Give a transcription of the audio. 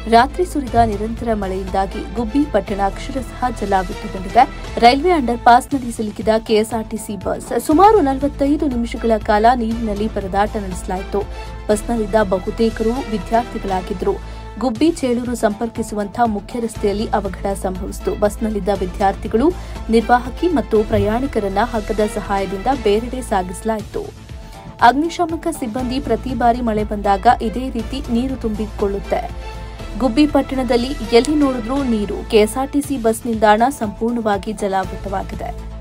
ರಾತ್ರಿ ಸುರಿದ ನಿರಂತರ ಮಳೆಯಿಂದಾಗಿ ಗುಬ್ಬಿ ಪಟ್ಟಣ ಅಕ್ಷರಶಃ ಜಲಾವೃತಗೊಂಡಿದೆ ರೈಲ್ವೆ ಅಂಡರ್ ಪಾಸ್ನಲ್ಲಿ ಸಿಲುಕಿದ ಕೆಎಸ್ಆರ್ಟಿಸಿ ಬಸ್ ಸುಮಾರು ನಲವತ್ತೈದು ನಿಮಿಷಗಳ ಕಾಲ ನೀರಿನಲ್ಲಿ ಪರದಾಟ ನಡೆಸಲಾಯಿತು ಬಸ್ನಲ್ಲಿದ್ದ ಬಹುತೇಕರು ವಿದ್ಯಾರ್ಥಿಗಳಾಗಿದ್ದರು ಗುಬ್ಬಿ ಚೇಳೂರು ಸಂಪರ್ಕಿಸುವಂತಹ ಮುಖ್ಯ ರಸ್ತೆಯಲ್ಲಿ ಅವಘಡ ಸಂಭವಿಸಿತು ಬಸ್ನಲ್ಲಿದ್ದ ವಿದ್ಯಾರ್ಥಿಗಳು ನಿರ್ವಾಹಕಿ ಮತ್ತು ಪ್ರಯಾಣಿಕರನ್ನ ಹಗ್ಗದ ಸಹಾಯದಿಂದ ಬೇರೆಡೆ ಸಾಗಿಸಲಾಯಿತು ಅಗ್ನಿಶಾಮಕ ಸಿಬ್ಬಂದಿ ಪ್ರತಿ ಬಾರಿ ಮಳೆ ಬಂದಾಗ ಇದೇ ರೀತಿ ನೀರು ತುಂಬಿಕೊಳ್ಳುತ್ತೆ ಗುಬ್ಬಿ ಪಟ್ಟಣದಲ್ಲಿ ಎಲ್ಲಿ ನೋಡಿದ್ರೂ ನೀರು ಕೆಎಸ್ಆರ್ಟಿಸಿ ಬಸ್ ನಿಲ್ದಾಣ ಸಂಪೂರ್ಣವಾಗಿ ಜಲಾವೃತವಾಗಿದೆ